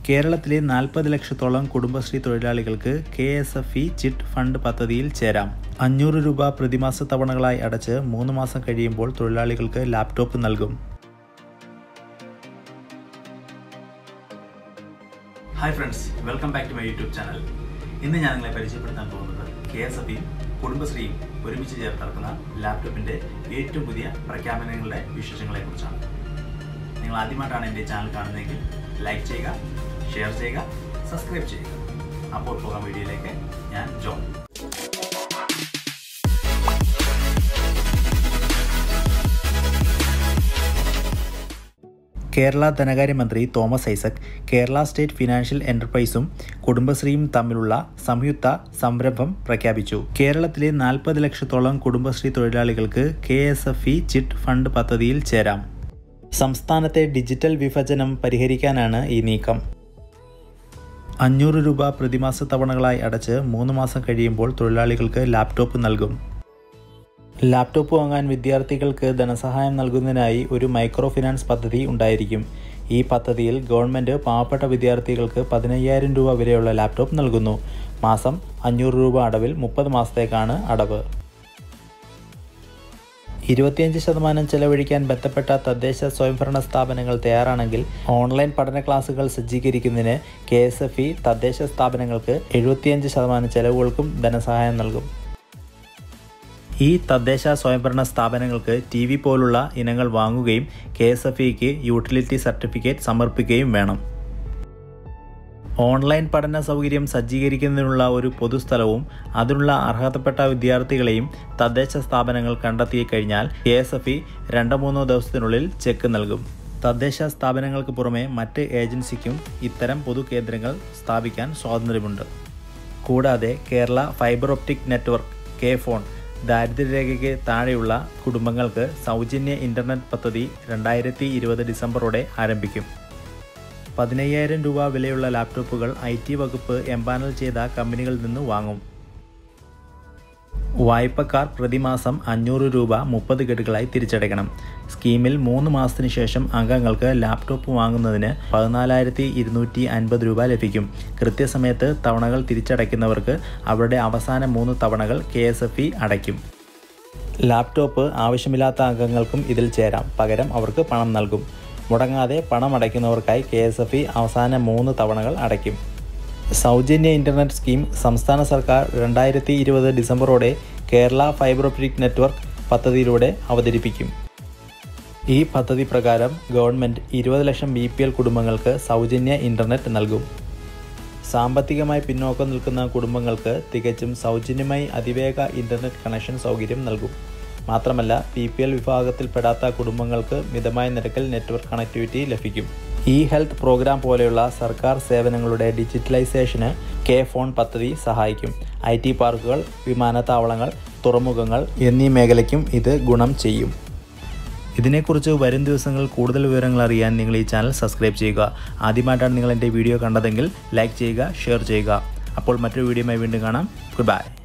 കേരളത്തിലെ നാൽപ്പത് ലക്ഷത്തോളം കുടുംബശ്രീ തൊഴിലാളികൾക്ക് K S F E chit fund പദ്ധതിയിൽ ചേരാം അഞ്ഞൂറ് രൂപ പ്രതിമാസ തവണകളായി അടച്ച് മൂന്ന് മാസം കഴിയുമ്പോൾ തൊഴിലാളികൾക്ക് ലാപ്ടോപ്പ് നൽകും hi friends welcome back to my YouTube channel ഇന്ന് ഞാൻ നിങ്ങളെ പരിചയപ്പെടുത്താൻ പോകുന്നത് കെ എസ് എഫ് ഇയും കുടുംബശ്രീയും ഒരുമിച്ച് ചേർത്തിറക്കുന്ന ലാപ്ടോപ്പിൻ്റെ ഏറ്റവും പുതിയ പ്രഖ്യാപനങ്ങളുടെ വിശേഷങ്ങളെക്കുറിച്ചാണ് നിങ്ങൾ ആദ്യമായിട്ടാണ് എൻ്റെ ചാനൽ കാണുന്നതെങ്കിൽ ലൈക്ക് ചെയ്യുക ഷെയർ ചെയ്യുക സബ്സ്ക്രൈബ് ചെയ്യുക അപ്പോൾ പോകാം വീഡിയോയിലേക്ക് ഞാൻ ജോൺ കേരള ധനകാര്യമന്ത്രി തോമസ് ഐസക് കേരള സ്റ്റേറ്റ് ഫിനാൻഷ്യൽ എന്റർപ്രൈസും കുടുംബശ്രീയും തമ്മിലുള്ള സംയുക്ത സംരംഭം പ്രഖ്യാപിച്ചു കേരളത്തിലെ നാൽപ്പത് ലക്ഷത്തോളം കുടുംബശ്രീ തൊഴിലാളികൾക്ക് K S F E chit fund പദ്ധതിയിൽ ചേരാം സംസ്ഥാനത്തെ ഡിജിറ്റൽ വിഭജനം പരിഹരിക്കാനാണ് ഈ നീക്കം അഞ്ഞൂറ് രൂപ പ്രതിമാസ തവണകളായി അടച്ച് മൂന്ന് മാസം കഴിയുമ്പോൾ തൊഴിലാളികൾക്ക് ലാപ്ടോപ്പ് നൽകും ലാപ്ടോപ്പ് വാങ്ങാൻ വിദ്യാർത്ഥികൾക്ക് ധനസഹായം നൽകുന്നതിനായി ഒരു മൈക്രോ ഫിനാൻസ് പദ്ധതി ഉണ്ടായിരിക്കും ഈ പദ്ധതിയിൽ ഗവൺമെൻറ് പാവപ്പെട്ട വിദ്യാർത്ഥികൾക്ക് പതിനയ്യായിരം രൂപ വരെയുള്ള ലാപ്ടോപ്പ് നൽകുന്നു മാസം അഞ്ഞൂറ് രൂപ അടവിൽ മുപ്പത് മാസത്തേക്കാണ് അടവ് ഇരുപത്തിയഞ്ച് ശതമാനം ചെലവഴിക്കാൻ ബന്ധപ്പെട്ട തദ്ദേശ സ്വയംഭരണ സ്ഥാപനങ്ങൾ തയ്യാറാണെങ്കിൽ ഓൺലൈൻ പഠന ക്ലാസുകൾ സജ്ജീകരിക്കുന്നതിന് കെ എസ് എഫ് ഇ തദ്ദേശ സ്ഥാപനങ്ങൾക്ക് എഴുപത്തിയഞ്ച് ശതമാനം ചെലവുകൾക്കും ധനസഹായം നൽകും ഈ തദ്ദേശ സ്വയംഭരണ സ്ഥാപനങ്ങൾക്ക് ടി വി പോലുള്ള ഇനങ്ങൾ വാങ്ങുകയും കെ എസ് എഫ് ഇക്ക് യൂട്ടിലിറ്റി സർട്ടിഫിക്കറ്റ് സമർപ്പിക്കുകയും വേണം ഓൺലൈൻ പഠന സൗകര്യം സജ്ജീകരിക്കുന്നതിനുള്ള ഒരു പൊതുസ്ഥലവും അതിനുള്ള അർഹതപ്പെട്ട വിദ്യാർത്ഥികളെയും തദ്ദേശ സ്ഥാപനങ്ങൾ കണ്ടെത്തി കഴിഞ്ഞാൽ കെ എസ് എഫ് ഇ രണ്ടോ മൂന്നോ ദിവസത്തിനുള്ളിൽ ചെക്ക് നൽകും തദ്ദേശ സ്ഥാപനങ്ങൾക്ക് പുറമെ മറ്റ് ഏജൻസിക്കും ഇത്തരം പൊതു കേന്ദ്രങ്ങൾ സ്ഥാപിക്കാൻ സ്വാതന്ത്ര്യമുണ്ട് കൂടാതെ Kerala fibre optic network K FON ദാരിദ്ര്യരേഖയ്ക്ക് താഴെയുള്ള കുടുംബങ്ങൾക്ക് സൗജന്യ ഇൻ്റർനെറ്റ് പദ്ധതി രണ്ടായിരത്തി ഇരുപത് ഡിസംബറോടെ ആരംഭിക്കും പതിനയ്യായിരം രൂപ വിലയുള്ള ലാപ്ടോപ്പുകൾ ഐ ടി വകുപ്പ് എംപാനൽ ചെയ്ത കമ്പനികളിൽ നിന്ന് വാങ്ങും വായ്പക്കാർ പ്രതിമാസം അഞ്ഞൂറ് രൂപ മുപ്പത് ഗഡുകളായി തിരിച്ചടയ്ക്കണം സ്കീമിൽ മൂന്ന് മാസത്തിന് ശേഷം അംഗങ്ങൾക്ക് ലാപ്ടോപ്പ് വാങ്ങുന്നതിന് പതിനാലായിരത്തി ഇരുന്നൂറ്റി അൻപത് രൂപ ലഭിക്കും കൃത്യസമയത്ത് തവണകൾ തിരിച്ചടയ്ക്കുന്നവർക്ക് അവരുടെ അവസാന മൂന്ന് തവണകൾ കെ എസ് എഫ് ഇ അടയ്ക്കും ലാപ്ടോപ്പ് ആവശ്യമില്ലാത്ത അംഗങ്ങൾക്കും ഇതിൽ ചേരാം പകരം അവർക്ക് പണം നൽകും മുടങ്ങാതെ പണം അടയ്ക്കുന്നവർക്കായി കെ എസ് എഫ് ഇ അവസാന മൂന്ന് തവണകൾ അടയ്ക്കും സൗജന്യ ഇൻ്റർനെറ്റ് സ്കീം സംസ്ഥാന സർക്കാർ രണ്ടായിരത്തി ഇരുപത് ഡിസംബറോടെ കേരള ഫൈബർ ഒപ്റ്റിക് നെറ്റ്വർക്ക് പദ്ധതിയിലൂടെ അവതരിപ്പിക്കും ഈ പദ്ധതി പ്രകാരം ഗവൺമെൻറ് ഇരുപത് ലക്ഷം ബി പി എൽ കുടുംബങ്ങൾക്ക് സൗജന്യ ഇൻ്റർനെറ്റ് നൽകും സാമ്പത്തികമായി പിന്നോക്കം നിൽക്കുന്ന കുടുംബങ്ങൾക്ക് തികച്ചും സൗജന്യമായി അതിവേഗ ഇൻ്റർനെറ്റ് കണക്ഷൻ സൗകര്യം നൽകും മാത്രമല്ല പി പി എൽ വിഭാഗത്തിൽപ്പെടാത്ത കുടുംബങ്ങൾക്ക് മിതമായ നിരക്കിൽ നെറ്റ്വർക്ക് കണക്ടിവിറ്റി ലഭിക്കും ഇ ഹെൽത്ത് പ്രോഗ്രാം പോലെയുള്ള സർക്കാർ സേവനങ്ങളുടെ ഡിജിറ്റലൈസേഷന് കെ ഫോൺ പദ്ധതി സഹായിക്കും ഐ ടി പാർക്കുകൾ വിമാനത്താവളങ്ങൾ തുറമുഖങ്ങൾ എന്നീ മേഖലയ്ക്കും ഇത് ഗുണം ചെയ്യും ഇതിനെക്കുറിച്ച് വരും ദിവസങ്ങൾ കൂടുതൽ വിവരങ്ങൾ അറിയാൻ നിങ്ങൾ ഈ ചാനൽ സബ്സ്ക്രൈബ് ചെയ്യുക ആദ്യമായിട്ടാണ് നിങ്ങൾ എൻ്റെ വീഡിയോ കണ്ടതെങ്കിൽ ലൈക്ക് ചെയ്യുക ഷെയർ ചെയ്യുക അപ്പോൾ മറ്റൊരു വീഡിയോയുമായി വീണ്ടും കാണാം ഗുഡ് ബൈ